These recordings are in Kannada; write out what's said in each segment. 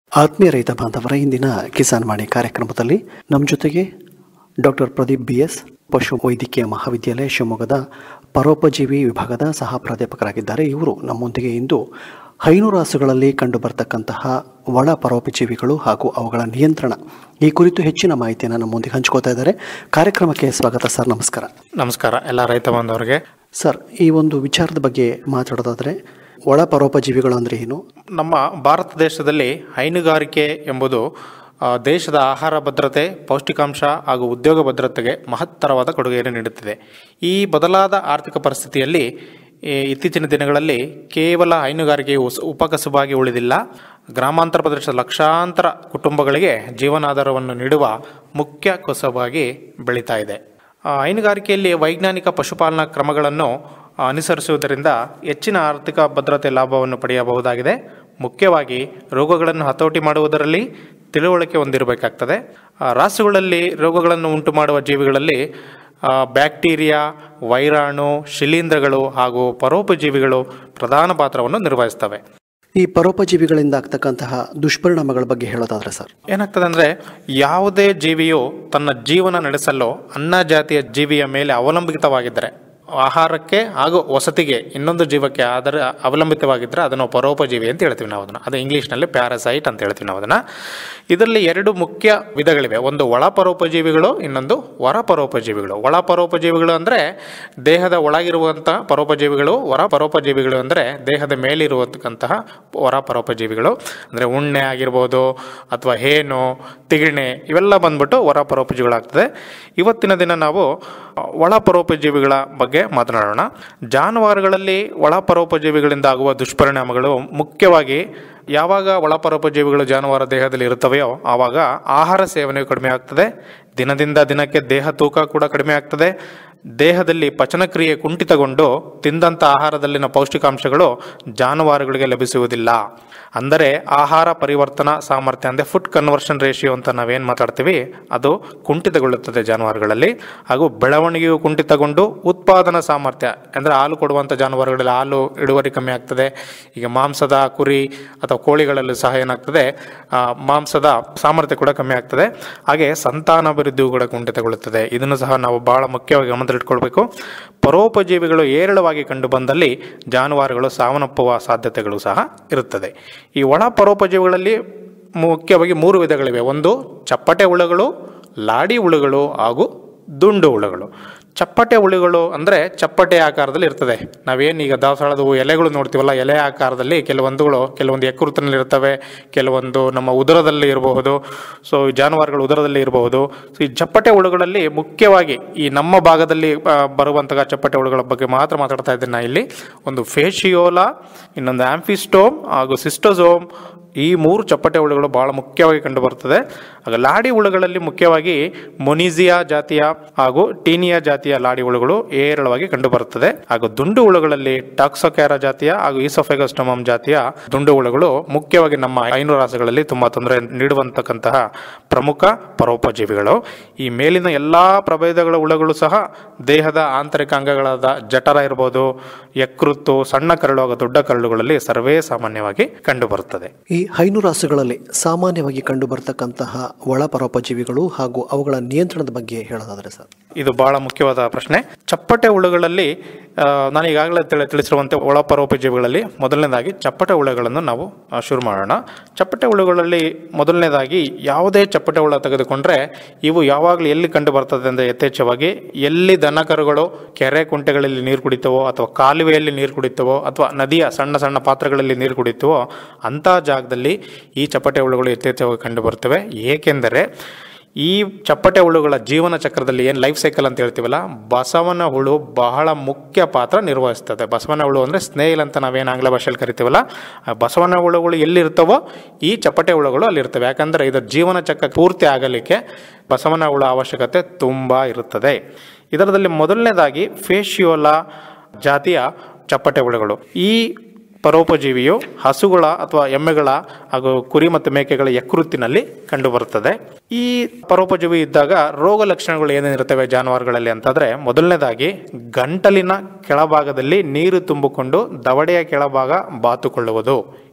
ಆತ್ಮೀಯ ರೈತ ಬಾಂಧವರ ಇಂದಿನ ಕಿಸಾನ್ ವಾಣಿ ಕಾರ್ಯಕ್ರಮದಲ್ಲಿ ನಮ್ಮ ಜೊತೆಗೆ ಡಾಕ್ಟರ್ ಪ್ರದೀಪ್ ಬಿ ಎಸ್ ಪಶು ವೈದ್ಯಕೀಯ ಮಹಾವಿದ್ಯಾಲಯ ಶಿವಮೊಗ್ಗದ ಪರೋಪಜೀವಿ ವಿಭಾಗದ ಸಹ ಪ್ರಾಧ್ಯಾಪಕರಾಗಿದ್ದಾರೆ ಇವರು ನಮ್ಮೊಂದಿಗೆ ಇಂದು ಹೈನುರಾಸುಗಳಲ್ಲಿ ಕಂಡುಬರ್ತಕ್ಕಂತಹ ಒಳ ಪರೋಪಜೀವಿಗಳು ಹಾಗೂ ಅವುಗಳ ನಿಯಂತ್ರಣ ಈ ಕುರಿತು ಹೆಚ್ಚಿನ ಮಾಹಿತಿಯನ್ನು ನಮ್ಮೊಂದಿಗೆ ಹಂಚ್ಕೋತಾ ಇದ್ದಾರೆ ಕಾರ್ಯಕ್ರಮಕ್ಕೆ ಸ್ವಾಗತ ಸರ್ ನಮಸ್ಕಾರ ನಮಸ್ಕಾರ ಎಲ್ಲ ರೈತ ಬಾಂಧವರಿಗೆ ಸರ್ ಈ ಒಂದು ವಿಚಾರದ ಬಗ್ಗೆ ಮಾತಾಡೋದಾದರೆ ಒಳ ಪರೋಪಜೀವಿಗಳು ಅಂದರೆ ಏನು ನಮ್ಮ ಭಾರತ ದೇಶದಲ್ಲಿ ಹೈನುಗಾರಿಕೆ ಎಂಬುದು ಆ, ದೇಶದ ಆಹಾರ ಭದ್ರತೆ ಪೌಷ್ಟಿಕಾಂಶ ಹಾಗೂ ಉದ್ಯೋಗ ಭದ್ರತೆಗೆ ಮಹತ್ತರವಾದ ಕೊಡುಗೆಯನ್ನು ನೀಡುತ್ತಿದೆ ಈ ಬದಲಾದ ಆರ್ಥಿಕ ಪರಿಸ್ಥಿತಿಯಲ್ಲಿ ಈ ಇತ್ತೀಚಿನ ದಿನಗಳಲ್ಲಿ ಕೇವಲ ಹೈನುಗಾರಿಕೆಯು ಉಸ್- ಉಪಕಸುಬಾಗಿ ಉಳಿದಿಲ್ಲ ಗ್ರಾಮಾಂತರ ಪ್ರದೇಶದ ಲಕ್ಷಾಂತರ ಕುಟುಂಬಗಳಿಗೆ ಜೀವನಾಧಾರವನ್ನು ನೀಡುವ ಮುಖ್ಯ ಕಸುಬಾಗಿ ಬೆಳೀತಾ ಇದೆ ಆ, ಹೈನುಗಾರಿಕೆಯಲ್ಲಿ ವೈಜ್ಞಾನಿಕ ಪಶುಪಾಲನಾ ಕ್ರಮಗಳನ್ನು ಅನುಸರಿಸುವುದರಿಂದ ಹೆಚ್ಚಿನ ಆರ್ಥಿಕ ಭದ್ರತೆ ಲಾಭವನ್ನು ಪಡೆಯಬಹುದಾಗಿದೆ ಮುಖ್ಯವಾಗಿ ರೋಗಗಳನ್ನು ಹತೋಟಿ ಮಾಡುವುದರಲ್ಲಿ ತಿಳುವಳಿಕೆ ಹೊಂದಿರಬೇಕಾಗ್ತದೆ ಆ, ರಾಸುಗಳಲ್ಲಿ ರೋಗಗಳನ್ನು ಉಂಟು ಮಾಡುವ ಜೀವಿಗಳಲ್ಲಿ ಆ, ಬ್ಯಾಕ್ಟೀರಿಯಾ ವೈರಾಣು ಶಿಲೀಂಧ್ರಗಳು ಹಾಗೂ ಪರೋಪಜೀವಿಗಳು ಪ್ರಧಾನ ಪಾತ್ರವನ್ನು ನಿರ್ವಹಿಸ್ತವೆ ಈ ಪರೋಪಜೀವಿಗಳಿಂದ ಆಗ್ತಕ್ಕಂತಹ ದುಷ್ಪರಿಣಾಮಗಳ ಬಗ್ಗೆ ಹೇಳೋದಾದ್ರೆ ಸರ್ ಏನಾಗ್ತದೆ ಅಂದರೆ ಯಾವುದೇ ಜೀವಿಯು ತನ್ನ ಜೀವನ ನಡೆಸಲು ಅನ್ನ ಜಾತಿಯ ಜೀವಿಯ ಮೇಲೆ ಅವಲಂಬಿತವಾಗಿದ್ದರೆ ಆಹಾರಕ್ಕೆ ಹಾಗೂ ವಸತಿಗೆ ಇನ್ನೊಂದು ಜೀವಕ್ಕೆ ಅದರ ಅವಲಂಬಿತವಾಗಿದ್ದರೆ ಅದನ್ನು ಪರೋಪಜೀವಿ ಅಂತ ಹೇಳ್ತೀವಿ ನಾವು ಅದನ್ನು ಅದು ಇಂಗ್ಲೀಷ್ನಲ್ಲಿ ಪ್ಯಾರಸೈಟ್ ಅಂತ ಹೇಳ್ತೀವಿ ನಾವು ಅದನ್ನು ಇದರಲ್ಲಿ ಎರಡು ಮುಖ್ಯ ವಿಧಗಳಿವೆ ಒಂದು ಒಳ ಪರೋಪಜೀವಿಗಳು ಇನ್ನೊಂದು ಹೊರ ಪರೋಪಜೀವಿಗಳು ಒಳ ಪರೋಪಜೀವಿಗಳು ಅಂದರೆ ದೇಹದ ಒಳಗಿರುವಂಥ ಪರೋಪಜೀವಿಗಳು ಹೊರ ಪರೋಪಜೀವಿಗಳು ಅಂದರೆ ದೇಹದ ಮೇಲಿರುವಂತಹ ಹೊರ ಪರೋಪಜೀವಿಗಳು ಅಂದರೆ ಉಣ್ಣೆ ಆಗಿರ್ಬೋದು ಅಥವಾ ಹೇನು ತಿಗಣೆ ಇವೆಲ್ಲ ಬಂದ್ಬಿಟ್ಟು ಹೊರ ಪರೋಪಜೀವಿಗಳಾಗ್ತದೆ ಇವತ್ತಿನ ದಿನ ನಾವು ಅ, ಒಳ ಪರೋಪಜೀವಿಗಳ ಬಗ್ಗೆ ಮಾತನಾಡೋಣ ಜಾನುವಾರುಗಳಲ್ಲಿ ಒಳ ಪರೋಪಜೀವಿಗಳಿಂದ ಆಗುವ ದುಷ್ಪರಿಣಾಮಗಳು ಮುಖ್ಯವಾಗಿ ಯಾವಾಗ ಒಳ ಪರೋಪಜೀವಿಗಳು ಜಾನುವಾರು ದೇಹದಲ್ಲಿ ಇರುತ್ತವೆಯೋ ಆವಾಗ ಆಹಾರ ಸೇವನೆ ಕಡಿಮೆ ಆಗ್ತದೆ ದಿನದಿಂದ ದಿನಕ್ಕೆ ದೇಹ ತೂಕ ಕೂಡ ಕಡಿಮೆ ಆಗ್ತದೆ ದೇಹದಲ್ಲಿ ಪಚನಕ್ರಿಯೆ ಕುಂಠಿತಗೊಂಡು ತಿಂದಂಥ ಆಹಾರದಲ್ಲಿನ ಪೌಷ್ಟಿಕಾಂಶಗಳು ಜಾನುವಾರುಗಳಿಗೆ ಲಭಿಸುವುದಿಲ್ಲ ಅಂದರೆ ಆಹಾರ ಪರಿವರ್ತನಾ ಸಾಮರ್ಥ್ಯ ಅಂದರೆ ಫುಡ್ ಕನ್ವರ್ಷನ್ ರೇಷಿಯೋ ಅಂತ ನಾವೇನು ಮಾತಾಡ್ತೀವಿ ಅದು ಕುಂಠಿತಗೊಳ್ಳುತ್ತದೆ ಜಾನುವಾರುಗಳಲ್ಲಿ ಹಾಗೂ ಬೆಳವಣಿಗೆಯು ಕುಂಠಿತಗೊಂಡು ಉತ್ಪಾದನಾ ಸಾಮರ್ಥ್ಯ ಅಂದರೆ ಹಾಲು ಕೊಡುವಂಥ ಜಾನುವಾರುಗಳಲ್ಲಿ ಹಾಲು ಇಳುವರಿ ಕಮ್ಮಿ ಆಗ್ತದೆ ಈಗ ಮಾಂಸದ ಕುರಿ ಅಥವಾ ಕೋಳಿಗಳಲ್ಲೂ ಸಹ ಏನಾಗ್ತದೆ ಆ, ಮಾಂಸದ ಸಾಮರ್ಥ್ಯ ಕೂಡ ಕಮ್ಮಿ ಆಗ್ತದೆ ಹಾಗೆ ಸಂತಾನಾಭಿವೃದ್ಧಿಯು ಕೂಡ ಕುಂಠಿತಗೊಳ್ಳುತ್ತದೆ ಇದನ್ನು ಸಹ ನಾವು ಬಹಳ ಮುಖ್ಯವಾಗಿ ಗಮನದಲ್ಲಿಟ್ಕೊಳ್ಬೇಕು ಪರೋಪಜೀವಿಗಳು ಏರಳವಾಗಿ ಕಂಡು ಬಂದಲ್ಲಿ ಜಾನುವಾರುಗಳು ಸಾವನ್ನಪ್ಪುವ ಸಾಧ್ಯತೆಗಳು ಸಹ ಇರುತ್ತದೆ ಈ ಒಳ ಪರೋಪಜೀವಿಗಳಲ್ಲಿ ಮುಖ್ಯವಾಗಿ ಮೂರು ವಿಧಗಳಿವೆ ಒಂದು ಚಪ್ಪಟೆ ಹುಳುಗಳು ಲಾಡಿ ಹುಳುಗಳು ಹಾಗೂ ದುಂಡು ಹುಳುಗಳು ಚಪ್ಪಟೆ ಹುಳುಗಳು ಅಂದರೆ ಚಪ್ಪಟೆ ಆಕಾರದಲ್ಲಿ ಇರ್ತದೆ ನಾವೇನು ಈಗ ದಾಸವಾಳದ ಹೂ ಎಲೆಗಳು ನೋಡ್ತೀವಲ್ಲ ಎಲೆ ಆಕಾರದಲ್ಲಿ ಕೆಲವೊಂದುಗಳು ಕೆಲವೊಂದು ಯಕೃತಿನಲ್ಲಿ ಇರ್ತವೆ ಕೆಲವೊಂದು ನಮ್ಮ ಉದರದಲ್ಲಿ ಇರಬಹುದು ಸೊ ಈ ಜಾನುವಾರುಗಳು ಉದರದಲ್ಲಿ ಇರಬಹುದು ಸೊ ಈ ಚಪ್ಪಟೆ ಹುಳುಗಳಲ್ಲಿ ಮುಖ್ಯವಾಗಿ ಈ ನಮ್ಮ ಭಾಗದಲ್ಲಿ ಆ, ಬರುವಂತಹ ಚಪ್ಪಟೆ ಹುಳುಗಳ ಬಗ್ಗೆ ಮಾತ್ರ ಮಾತಾಡ್ತಾ ಇದ್ದೇನೆ ನಾ ಇಲ್ಲಿ ಒಂದು ಫೇಶಿಯೋಲಾ ಇನ್ನೊಂದು ಆಂಫಿಸ್ಟೋಮ್ ಹಾಗೂ ಸಿಸ್ಟೋಸೋಮ್ ಈ ಮೂರು ಚಪ್ಪಟೆ ಹುಳುಗಳು ಬಹಳ ಮುಖ್ಯವಾಗಿ ಕಂಡುಬರ್ತದೆ ಆಗ ಲಾಡಿ ಹುಳುಗಳಲ್ಲಿ ಮುಖ್ಯವಾಗಿ ಮೊನಿಸಿಯಾ ಜಾತಿಯ ಹಾಗೂ ಟೀನಿಯಾ ಜಾತಿಯ ಲಾಡಿ ಹುಳುಗಳು ಏರಳವಾಗಿ ಕಂಡುಬರುತ್ತದೆ ಹಾಗೂ ದುಂಡು ಹುಳುಗಳಲ್ಲಿ ಟಾಕ್ಸೋಕ್ಯಾರ ಜಾತಿಯ ಹಾಗೂ ಈಸೋಫೆಗಸ್ಟಮಮ್ ಜಾತಿಯ ದುಂಡು ಹುಳುಗಳು ಮುಖ್ಯವಾಗಿ ನಮ್ಮ ಹೈನು ರಾಸುಗಳಲ್ಲಿ ತುಂಬಾ ತೊಂದರೆ ನೀಡುವಂತಕ್ಕಂತಹ ಪ್ರಮುಖ ಪರೋಪಜೀವಿಗಳು ಈ ಮೇಲಿನ ಎಲ್ಲಾ ಪ್ರಭೇದಗಳ ಹುಳುಗಳು ಸಹ ದೇಹದ ಆಂತರಿಕ ಅಂಗಗಳಾದ ಜಠರ ಇರಬಹುದು ಯಕೃತ್ತು ಸಣ್ಣ ಕರಳು ಹಾಗೂ ದೊಡ್ಡ ಕರಳುಗಳಲ್ಲಿ ಸರ್ವೇ ಸಾಮಾನ್ಯವಾಗಿ ಕಂಡುಬರುತ್ತದೆ ಈ ಹೈನು ರಾಸುಗಳಲ್ಲಿ ಸಾಮಾನ್ಯವಾಗಿ ಕಂಡುಬರ್ತಕ್ಕಂತಹ ಒಳ ಪರೋಪಜೀವಿಗಳು ಹಾಗೂ ಅವುಗಳ ನಿಯಂತ್ರಣದ ಬಗ್ಗೆ ಹೇಳೋದಾದ್ರೆ ಸರ್ ಇದು ಬಹಳ ಮುಖ್ಯವಾದ ಪ್ರಶ್ನೆ ಚಪ್ಪಟೆ ಹುಳುಗಳಲ್ಲಿ ಆ, ನಾನು ಈಗಾಗಲೇ ತಿಳಿ ತಿಳಿಸಿರುವಂತೆ ಒಳ ಪರೋಪಜೀವಿಗಳಲ್ಲಿ ಮೊದಲನೇದಾಗಿ ಚಪ್ಪಟೆ ಹುಳುಗಳನ್ನು ನಾವು ಆ, ಶುರು ಮಾಡೋಣ ಚಪ್ಪಟೆ ಹುಳುಗಳಲ್ಲಿ ಮೊದಲನೇದಾಗಿ ಯಾವುದೇ ಚಪ್ಪಟೆ ಹುಳ ತೆಗೆದುಕೊಂಡ್ರೆ ಇವು ಯಾವಾಗಲೂ ಎಲ್ಲಿ ಕಂಡು ಬರ್ತದೆ ಅಂದರೆ ಯಥೇಚ್ಛವಾಗಿ ಎಲ್ಲಿ ದನಕರುಗಳು ಕೆರೆ ಕುಂಟೆಗಳಲ್ಲಿ ನೀರು ಕುಡಿತವೋ ಅಥವಾ ಕಾಲುವೆಯಲ್ಲಿ ನೀರು ಕುಡಿತವೋ ಅಥವಾ ನದಿಯ ಸಣ್ಣ ಸಣ್ಣ ಪಾತ್ರಗಳಲ್ಲಿ ನೀರು ಕುಡಿತವೋ ಅಂಥ ಜಾಗದಲ್ಲಿ ಈ ಚಪ್ಪಟೆ ಹುಳುಗಳು ಯಥೇಚ್ಛವಾಗಿ ಕಂಡು ಬರ್ತವೆ ಏಕೆಂದರೆ ಈ ಚಪ್ಪಟೆ ಹುಳುಗಳ ಜೀವನ ಚಕ್ರದಲ್ಲಿ ಏನು ಲೈಫ್ ಸೈಕಲ್ ಅಂತ ಹೇಳ್ತೀವಲ್ಲ ಬಸವನ ಹುಳು ಬಹಳ ಮುಖ್ಯ ಪಾತ್ರ ನಿರ್ವಹಿಸ್ತದೆ ಬಸವನ ಹುಳು ಅಂದರೆ ಸ್ನೇಹಿಲ್ ಅಂತ ನಾವೇನು ಆಂಗ್ಲ ಭಾಷೆಯಲ್ಲಿ ಕರಿತೀವಲ್ಲ ಆ ಬಸವನ ಹುಳುಗಳು ಎಲ್ಲಿರ್ತವೋ ಈ ಚಪ್ಪಟೆ ಹುಳುಗಳು ಅಲ್ಲಿರ್ತವೆ ಯಾಕಂದರೆ ಇದರ ಜೀವನ ಚಕ್ರ ಪೂರ್ತಿ ಆಗಲಿಕ್ಕೆ ಬಸವನ ಹುಳ ಅವಶ್ಯಕತೆ ತುಂಬ ಇರುತ್ತದೆ ಇದರಲ್ಲಿ ಮೊದಲನೇದಾಗಿ ಫೇಶಿಯೋಲಾ ಜಾತಿಯ ಚಪ್ಪಟೆ ಹುಳುಗಳು ಈ ಪರೋಪಜೀವಿಯು ಹಸುಗಳ ಅಥವಾ ಎಮ್ಮೆಗಳ ಹಾಗೂ ಕುರಿ ಮತ್ತು ಮೇಕೆಗಳ ಯಕೃತ್ತಿನಲ್ಲಿ ಕಂಡುಬರುತ್ತದೆ ಈ ಪರೋಪಜೀವಿ ಇದ್ದಾಗ ರೋಗ ಲಕ್ಷಣಗಳು ಏನೇನಿರುತ್ತವೆ ಜಾನುವಾರುಗಳಲ್ಲಿ ಅಂತಂದರೆ ಮೊದಲನೇದಾಗಿ ಗಂಟಲಿನ ಕೆಳಭಾಗದಲ್ಲಿ ನೀರು ತುಂಬಿಕೊಂಡು ದವಡೆಯ ಕೆಳಭಾಗ ಬಾತುಕೊಳ್ಳುವುದು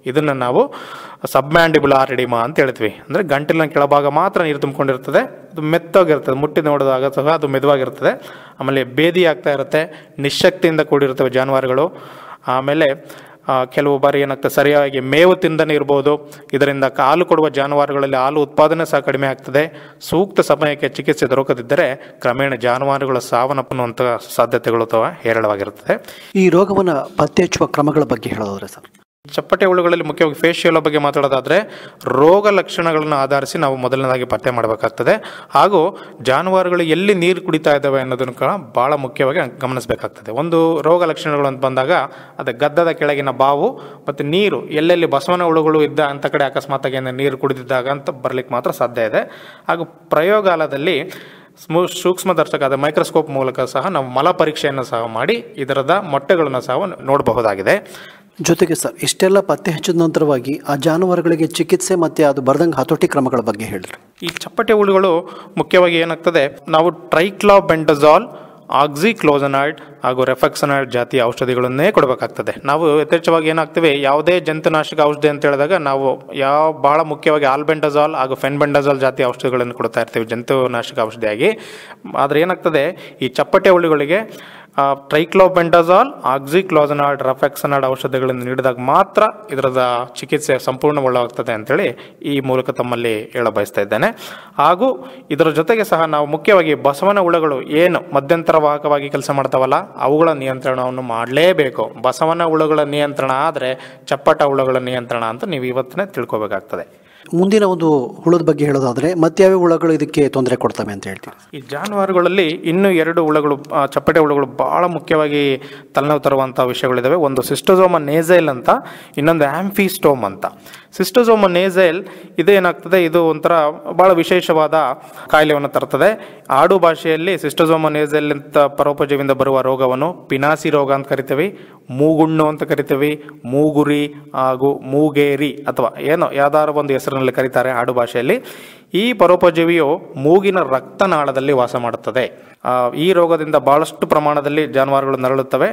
ಇದನ್ನು ನಾವು ಸಬ್ಮ್ಯಾಂಡಿಬುಲಾರ್ ಎಡಿಮಾ ಅಂತ ಹೇಳ್ತೀವಿ ಅಂದರೆ ಗಂಟಲಿನ ಕೆಳಭಾಗ ಮಾತ್ರ ನೀರು ತುಂಬಿಕೊಂಡಿರ್ತದೆ ಅದು ಮೆತ್ತವಾಗಿರ್ತದೆ ಮುಟ್ಟಿ ನೋಡಿದಾಗ ಸಹ ಅದು ಮೆದುವಾಗಿರ್ತದೆ ಆಮೇಲೆ ಬೇದಿ ಆಗ್ತಾ ಇರುತ್ತೆ ನಿಶಕ್ತಿಯಿಂದ ಕೂಡಿರ್ತವೆ ಜಾನುವಾರುಗಳು ಆಮೇಲೆ ಆ, ಕೆಲವು ಬಾರಿ ಏನಾಗ್ತದೆ ಸರಿಯಾಗಿ ಮೇವು ತಿಂದನೇ ಇರ್ಬೋದು ಇದರಿಂದ ಹಾಲು ಕೊಡುವ ಜಾನುವಾರುಗಳಲ್ಲಿ ಹಾಲು ಉತ್ಪಾದನೆ ಸಹ ಕಡಿಮೆ ಆಗ್ತದೆ ಸೂಕ್ತ ಸಮಯಕ್ಕೆ ಚಿಕಿತ್ಸೆ ದೊರಕದಿದ್ದರೆ ಕ್ರಮೇಣ ಜಾನುವಾರುಗಳ ಸಾವನ್ನಪ್ಪುವಂಥ ಸಾಧ್ಯತೆಗಳು ಅಥವಾ ಹೇರಳವಾಗಿರುತ್ತದೆ ಈ ರೋಗವನ್ನು ಪತ್ತೆ ಹಚ್ಚುವ ಕ್ರಮಗಳ ಬಗ್ಗೆ ಹೇಳೋದ್ರೆ ಸರ್ ಚಪ್ಪಟೆ ಹುಳುಗಳಲ್ಲಿ ಮುಖ್ಯವಾಗಿ ಫೇಶಿಯಲ್ ಬಗ್ಗೆ ಮಾತಾಡೋದಾದರೆ ರೋಗ ಲಕ್ಷಣಗಳನ್ನು ಆಧರಿಸಿ ನಾವು ಮೊದಲನೇದಾಗಿ ಪತ್ತೆ ಮಾಡಬೇಕಾಗ್ತದೆ ಹಾಗೂ ಜಾನುವಾರುಗಳು ಎಲ್ಲಿ ನೀರು ಕುಡಿತಾ ಇದ್ದಾವೆ ಅನ್ನೋದನ್ನು ಕೂಡ ಭಾಳ ಮುಖ್ಯವಾಗಿ ಗಮನಿಸಬೇಕಾಗ್ತದೆ ಒಂದು ರೋಗ ಲಕ್ಷಣಗಳು ಅಂತ ಬಂದಾಗ ಅದು ಗದ್ದದ ಕೆಳಗಿನ ಬಾವು ಮತ್ತು ನೀರು ಎಲ್ಲೆಲ್ಲಿ ಬಸವನ ಹುಳುಗಳು ಇದ್ದ ಅಂಥ ಕಡೆ ಅಕಸ್ಮಾತಾಗಿ ಏನಾದ್ರು ನೀರು ಕುಡಿದಿದ್ದಾಗ ಅಂತ ಬರಲಿಕ್ಕೆ ಮಾತ್ರ ಸಾಧ್ಯ ಇದೆ ಹಾಗೂ ಪ್ರಯೋಗಾಲಯದಲ್ಲಿ ಸ್ಮೂ ಸೂಕ್ಷ್ಮದರ್ಶಕ ಅದ ಮೈಕ್ರೋಸ್ಕೋಪ್ ಮೂಲಕ ಸಹ ನಾವು ಮಲ ಪರೀಕ್ಷೆಯನ್ನು ಸಹ ಮಾಡಿ ಇದರದ ಮೊಟ್ಟೆಗಳನ್ನು ಸಹ ನೋಡಬಹುದಾಗಿದೆ ಜೊತೆಗೆ ಸರ್ ಇಷ್ಟೆಲ್ಲ ಪತ್ತೆ ಹಚ್ಚಿದ ನಂತರವಾಗಿ ಆ ಜಾನುವಾರುಗಳಿಗೆ ಚಿಕಿತ್ಸೆ ಮತ್ತೆ ಅದು ಬರ್ದಂಗೆ ಹತೋಟಿ ಕ್ರಮಗಳ ಬಗ್ಗೆ ಹೇಳ್ರಿ ಈ ಚಪ್ಪಟೆ ಹುಳುಗಳು ಮುಖ್ಯವಾಗಿ ಏನಾಗ್ತದೆ ನಾವು ಟ್ರೈಕ್ಲಾಬೆಂಡಜಾಲ್ ಆಕ್ಸಿಕ್ಲೋಸನಾಯ್ಡ್ ಹಾಗೂ ರೆಫೆಕ್ಸನಾಯ್ಡ್ ಜಾತಿಯ ಔಷಧಿಗಳನ್ನೇ ಕೊಡಬೇಕಾಗ್ತದೆ ನಾವು ಯಥೇಚ್ಛವಾಗಿ ಏನಾಗ್ತವೆ ಯಾವುದೇ ಜಂತುನಾಶಕ ಔಷಧಿ ಅಂತ ಹೇಳಿದಾಗ ನಾವು ಯಾವ ಬಹಳ ಮುಖ್ಯವಾಗಿ ಆಲ್ಬೆಂಡಜಾಲ್ ಹಾಗೂ ಫೆನ್ಬೆಂಡಜಾಲ್ ಜಾತಿಯ ಔಷಧಿಗಳನ್ನು ಕೊಡ್ತಾ ಇರ್ತೀವಿ ಜಂತುನಾಶಕ ಔಷಧಿಯಾಗಿ ಆದರೆ ಏನಾಗ್ತದೆ ಈ ಚಪ್ಪಟೆ ಹುಳುಗಳಿಗೆ ಟ್ರೈಕ್ಲೋಬೆಂಡಜಾಲ್ ಆಕ್ಸಿಕ್ಲೋಸನಾಯ್ಡ್ ರಫೆಕ್ಸನಾಯ್ಡ್ ಔಷಧಿಗಳನ್ನು ನೀಡಿದಾಗ ಮಾತ್ರ ಇದರದ ಚಿಕಿತ್ಸೆ ಸಂಪೂರ್ಣಗೊಳ್ಳಾಗ್ತದೆ ಅಂತೇಳಿ ಈ ಮೂಲಕ ತಮ್ಮಲ್ಲಿ ಹೇಳ ಬಯಸ್ತಾ ಇದ್ದೇನೆ ಹಾಗೂ ಇದರ ಜೊತೆಗೆ ಸಹ ನಾವು ಮುಖ್ಯವಾಗಿ ಬಸವನ ಹುಳುಗಳು ಏನು ಮಧ್ಯಂತರ ವಾಹಕವಾಗಿ ಕೆಲಸ ಮಾಡ್ತಾವಲ್ಲ ಅವುಗಳ ನಿಯಂತ್ರಣವನ್ನು ಮಾಡಲೇಬೇಕು ಬಸವನ ಹುಳುಗಳ ನಿಯಂತ್ರಣ ಆದರೆ ಚಪ್ಪಟ ಹುಳುಗಳ ನಿಯಂತ್ರಣ ಅಂತ ನೀವು ಇವತ್ತನೇ ತಿಳ್ಕೊಬೇಕಾಗ್ತದೆ ಮುಂದಿನ ಒಂದು ಹುಳದ ಬಗ್ಗೆ ಹೇಳೋದಾದ್ರೆ ಮತ್ಯಾವ ಹುಳಗಳು ಇದಕ್ಕೆ ತೊಂದರೆ ಕೊಡ್ತವೆ ಅಂತ ಹೇಳ್ತೀವಿ ಈ ಜಾನುವಾರುಗಳಲ್ಲಿ ಇನ್ನೂ ಎರಡು ಹುಳುಗಳು ಆ, ಚಪ್ಪಟೆ ಹುಳುಗಳು ಬಹಳ ಮುಖ್ಯವಾಗಿ ತಲೆನೋವು ತರುವಂಥ ವಿಷಯಗಳಿದ್ದಾವೆ ಒಂದು ಸಿಸ್ಟೋಸೋಮ ನೇಸೈಲ್ ಅಂತ ಇನ್ನೊಂದು ಆಂಫಿಸ್ಟೋಮ್ ಅಂತ ಸಿಸ್ಟೋಸೋಮ ನೇಸೈಲ್ ಇದೇನಾಗ್ತದೆ ಇದು ಒಂಥರ ಬಹಳ ವಿಶೇಷವಾದ ಕಾಯಿಲೆಯನ್ನು ತರ್ತದೆ ಆಡು ಭಾಷೆಯಲ್ಲಿ ಸಿಸ್ಟೋಸೋಮ ನೇಸೈಲ್ ಅಂತ ಪರೋಪಜೀವಿಯಿಂದ ಬರುವ ರೋಗವನ್ನು ಪಿನಾಸಿ ರೋಗ ಅಂತ ಕರಿತೀವಿ ಮೂಗುಣ್ಣು ಅಂತ ಕರಿತೀವಿ ಮೂಗುರಿ ಹಾಗೂ ಮೂಗೇರಿ ಅಥವಾ ಏನೋ ಯಾವ್ದಾದ್ರು ಒಂದು ಹೆಸರಿನಲ್ಲಿ ಕರೀತಾರೆ ಆಡು ಭಾಷೆಯಲ್ಲಿ ಈ ಪರೋಪಜೀವಿಯು ಮೂಗಿನ ರಕ್ತನಾಳದಲ್ಲಿ ವಾಸ ಮಾಡುತ್ತದೆ ಆ, ಈ ರೋಗದಿಂದ ಬಹಳಷ್ಟು ಪ್ರಮಾಣದಲ್ಲಿ ಜಾನುವಾರುಗಳು ನರಳುತ್ತವೆ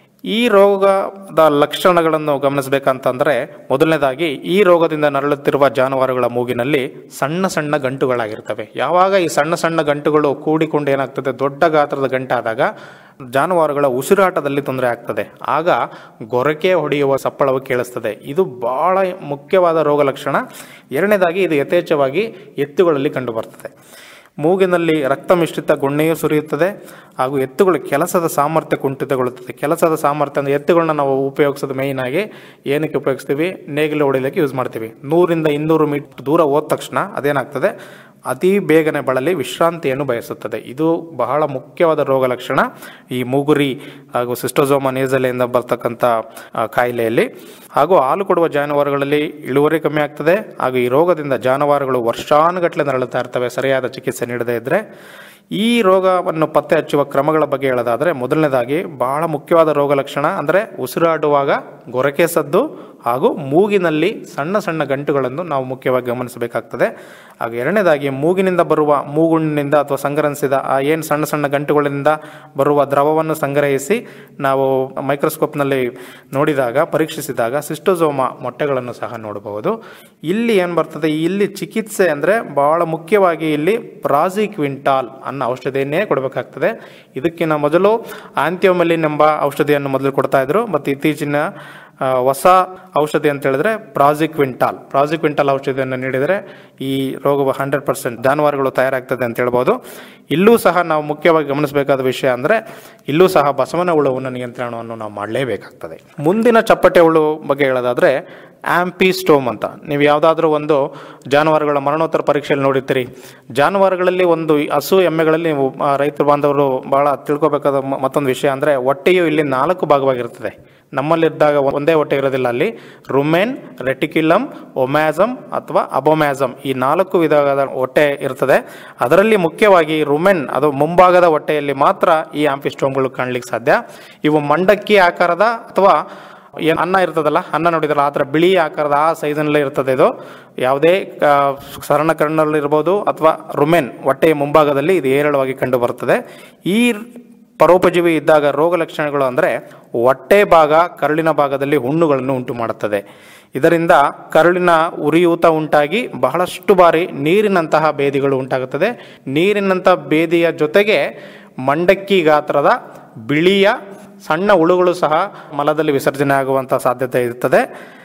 ಈ ರೋಗದ ಲಕ್ಷಣಗಳನ್ನು ಗಮನಿಸಬೇಕಂತಂದರೆ ಮೊದಲನೇದಾಗಿ ಈ ರೋಗದಿಂದ ನರಳುತ್ತಿರುವ ಜಾನುವಾರುಗಳ ಮೂಗಿನಲ್ಲಿ ಸಣ್ಣ ಸಣ್ಣ ಗಂಟುಗಳಾಗಿರ್ತವೆ ಯಾವಾಗ ಈ ಸಣ್ಣ ಸಣ್ಣ ಗಂಟುಗಳು ಕೂಡಿಕೊಂಡು ಏನಾಗ್ತದೆ ದೊಡ್ಡ ಗಾತ್ರದ ಗಂಟಾದಾಗ ಜಾನುವಾರುಗಳ ಉಸಿರಾಟದಲ್ಲಿ ತೊಂದರೆ ಆಗ್ತದೆ ಆಗ ಗೊರಕೆ ಹೊಡೆಯುವ ಸಪ್ಪಳವು ಕೇಳಿಸ್ತದೆ ಇದು ಬಹಳ ಮುಖ್ಯವಾದ ರೋಗ ಲಕ್ಷಣ ಎರಡನೇದಾಗಿ ಇದು ಯಥೇಚ್ಛವಾಗಿ ಎತ್ತುಗಳಲ್ಲಿ ಕಂಡುಬರ್ತದೆ ಮೂಗಿನಲ್ಲಿ ರಕ್ತ ಮಿಶ್ರಿತ ಗುಣ್ಣೆಯು ಸುರಿಯುತ್ತದೆ ಹಾಗೂ ಎತ್ತುಗಳ ಕೆಲಸದ ಸಾಮರ್ಥ್ಯ ಕುಂಠಿತಗೊಳ್ಳುತ್ತದೆ ಕೆಲಸದ ಸಾಮರ್ಥ್ಯ ಅಂದರೆ ಎತ್ತುಗಳನ್ನ ನಾವು ಉಪಯೋಗಿಸೋದು ಮೇಯ್ನ್ ಆಗಿ ಏನಕ್ಕೆ ಉಪಯೋಗಿಸ್ತೀವಿ ನೇಗಿಲು ಹೊಡಿಲಿಕ್ಕೆ ಯೂಸ್ ಮಾಡ್ತೀವಿ ನೂರಿಂದ ಇನ್ನೂರು ಮೀಟರ್ ದೂರ ಹೋದ ತಕ್ಷಣ ಅದೇನಾಗ್ತದೆ ಅತಿ ಬೇಗನೆ ಬಳಲಿ ವಿಶ್ರಾಂತಿಯನ್ನು ಬಯಸುತ್ತದೆ ಇದು ಬಹಳ ಮುಖ್ಯವಾದ ರೋಗ ಲಕ್ಷಣ ಈ ಮೂಗುರಿ ಹಾಗೂ ಸಿಸ್ಟೋಸೋಮ ನೇಸಲೆಯಿಂದ ಬರ್ತಕ್ಕಂಥ ಆ, ಕಾಯಿಲೆಯಲ್ಲಿ ಹಾಗೂ ಹಾಲು ಕೊಡುವ ಜಾನುವಾರುಗಳಲ್ಲಿ ಇಳುವರಿ ಕಮ್ಮಿ ಆಗ್ತದೆ ಹಾಗೂ ಈ ರೋಗದಿಂದ ಜಾನುವಾರುಗಳು ವರ್ಷಾನುಗಟ್ಟಲೆ ನರಳುತ್ತಾ ಇರ್ತವೆ ಸರಿಯಾದ ಚಿಕಿತ್ಸೆ ನೀಡದೇ ಇದ್ದರೆ ಈ ರೋಗವನ್ನು ಪತ್ತೆ ಹಚ್ಚುವ ಕ್ರಮಗಳ ಬಗ್ಗೆ ಹೇಳೋದಾದರೆ ಮೊದಲನೇದಾಗಿ ಬಹಳ ಮುಖ್ಯವಾದ ರೋಗ ಲಕ್ಷಣ ಅಂದರೆ ಉಸಿರಾಡುವಾಗ ಗೊರಕೆ ಸದ್ದು ಹಾಗೂ ಮೂಗಿನಲ್ಲಿ ಸಣ್ಣ ಸಣ್ಣ ಗಂಟುಗಳನ್ನು ನಾವು ಮುಖ್ಯವಾಗಿ ಗಮನಿಸಬೇಕಾಗ್ತದೆ ಹಾಗೂ ಎರಡನೇದಾಗಿ ಮೂಗಿನಿಂದ ಬರುವ ಮೂಗುಣ್ಣಿನಿಂದ ಅಥವಾ ಸಂಗ್ರಹಿಸಿದ ಆ ಏನು ಸಣ್ಣ ಸಣ್ಣ ಗಂಟುಗಳಿಂದ ಬರುವ ದ್ರವವನ್ನು ಸಂಗ್ರಹಿಸಿ ನಾವು ಮೈಕ್ರೋಸ್ಕೋಪ್ನಲ್ಲಿ ನೋಡಿದಾಗ ಪರೀಕ್ಷಿಸಿದಾಗ ಸಿಸ್ಟೋಸೋಮಾ ಮೊಟ್ಟೆಗಳನ್ನು ಸಹ ನೋಡಬಹುದು ಇಲ್ಲಿ ಏನು ಬರ್ತದೆ ಇಲ್ಲಿ ಚಿಕಿತ್ಸೆ ಅಂದರೆ ಬಹಳ ಮುಖ್ಯವಾಗಿ ಇಲ್ಲಿ ಪ್ರಾಸಿಕ್ವಿಂಟಾಲ್ ಅನ್ನೋ ಔಷಧಿಯನ್ನೇ ಕೊಡಬೇಕಾಗ್ತದೆ ಇದಕ್ಕಿಂತ ಮೊದಲು ಆಂಥಿಯೋಮಲಿನ್ ಎಂಬ ಔಷಧಿಯನ್ನು ಮೊದಲು ಕೊಡ್ತಾ ಇದ್ರು ಮತ್ತು ಇತ್ತೀಚಿನ ಆ, ಹೊಸ ಔಷಧಿ ಅಂತ ಹೇಳಿದ್ರೆ ಪ್ರಾಸಿಕ್ವಿಂಟಾಲ್ ಪ್ರಾಸಿಕ್ವಿಂಟಾಲ್ ಔಷಧಿಯನ್ನು ನೀಡಿದರೆ ಈ ರೋಗವು ಹಂಡ್ರೆಡ್ ಪರ್ಸೆಂಟ್ ಜಾನುವಾರುಗಳು ತಯಾರಾಗ್ತದೆ ಅಂತ ಹೇಳ್ಬೋದು ಇಲ್ಲೂ ಸಹ ನಾವು ಮುಖ್ಯವಾಗಿ ಗಮನಿಸಬೇಕಾದ ವಿಷಯ ಅಂದರೆ ಇಲ್ಲೂ ಸಹ ಬಸವನ ಹುಳುವನ್ನು ನಿಯಂತ್ರಣವನ್ನು ನಾವು ಮಾಡಲೇಬೇಕಾಗ್ತದೆ ಮುಂದಿನ ಚಪ್ಪಟೆ ಹುಳು ಬಗ್ಗೆ ಹೇಳೋದಾದರೆ ಆಂಪಿಸ್ಟೋಮ್ ಅಂತ ನೀವು ಯಾವುದಾದ್ರೂ ಒಂದು ಜಾನುವಾರುಗಳ ಮರಣೋತ್ತರ ಪರೀಕ್ಷೆಯಲ್ಲಿ ನೋಡಿರ್ತೀರಿ ಜಾನುವಾರುಗಳಲ್ಲಿ ಒಂದು ಹಸು ಎಮ್ಮೆಗಳಲ್ಲಿ ನೀವು ಆ, ರೈತರು ಬಾಂಧವರು ಬಹಳ ತಿಳ್ಕೊಬೇಕಾದ ಮ- ಮತ್ತೊಂದು ವಿಷಯ ಅಂದರೆ ಹೊಟ್ಟೆಯು ಇಲ್ಲಿ ನಾಲ್ಕು ಭಾಗವಾಗಿರುತ್ತದೆ ನಮ್ಮಲ್ಲಿದ್ದಾಗ ಒಂದೇ ಹೊಟ್ಟೆ ಇರೋದಿಲ್ಲ ಅಲ್ಲಿ ರುಮೆನ್ ರೆಟಿಕ್ಯುಲಮ್ ಒಮ್ಯಾಸಮ್ ಅಥವಾ ಅಬೋಮ್ಯಾಸಮ್ ಈ ನಾಲ್ಕು ವಿಧವಾದ ಹೊಟ್ಟೆ ಇರ್ತದೆ ಅದರಲ್ಲಿ ಮುಖ್ಯವಾಗಿ ರುಮೆನ್ ಅದು ಮುಂಭಾಗದ ಹೊಟ್ಟೆಯಲ್ಲಿ ಮಾತ್ರ ಈ ಆಂಪಿಸ್ಟೋಮ್ಗಳು ಕಾಣಲಿಕ್ಕೆ ಸಾಧ್ಯ ಇವು ಮಂಡಕ್ಕಿ ಆಕಾರದ ಅಥವಾ ಏನು ಅನ್ನ ಇರ್ತದಲ್ಲ ಅನ್ನ ನೋಡಿದ್ರಲ್ಲ ಆ ಥರ ಬಿಳಿ ಆಕಾರದ ಆ ಸೈಜ್ನಲ್ಲೇ ಇರ್ತದೆ ಇದು ಯಾವುದೇ ಆ, ಸರಳ ಕಣ್ಣಲ್ಲಿ ಇರ್ಬೋದು ಅಥವಾ ರುಮೆನ್ ಹೊಟ್ಟೆಯ ಮುಂಭಾಗದಲ್ಲಿ ಇದು ಹೇರಳವಾಗಿ ಕಂಡು ಬರ್ತದೆ ಈ ಪರೋಪಜೀವಿ ಇದ್ದಾಗ ರೋಗ ಲಕ್ಷಣಗಳು ಅಂದರೆ ಹೊಟ್ಟೆ ಭಾಗ ಕರುಳಿನ ಭಾಗದಲ್ಲಿ ಹುಣ್ಣುಗಳನ್ನು ಉಂಟು ಮಾಡುತ್ತದೆ ಇದರಿಂದ ಕರುಳಿನ ಉರಿಯೂತ ಉಂಟಾಗಿ ಬಹಳಷ್ಟು ಬಾರಿ ನೀರಿನಂತಹ ಬೇದಿಗಳು ಉಂಟಾಗುತ್ತದೆ ನೀರಿನಂಥ ಬೇದಿಯ ಜೊತೆಗೆ ಮಂಡಕ್ಕಿ ಗಾತ್ರದ ಬಿಳಿಯ ಸಣ್ಣ ಹುಳುಗಳು ಸಹ ಮಲದಲ್ಲಿ ವಿಸರ್ಜನೆ ಆಗುವಂಥ ಸಾಧ್ಯತೆ ಇರುತ್ತದೆ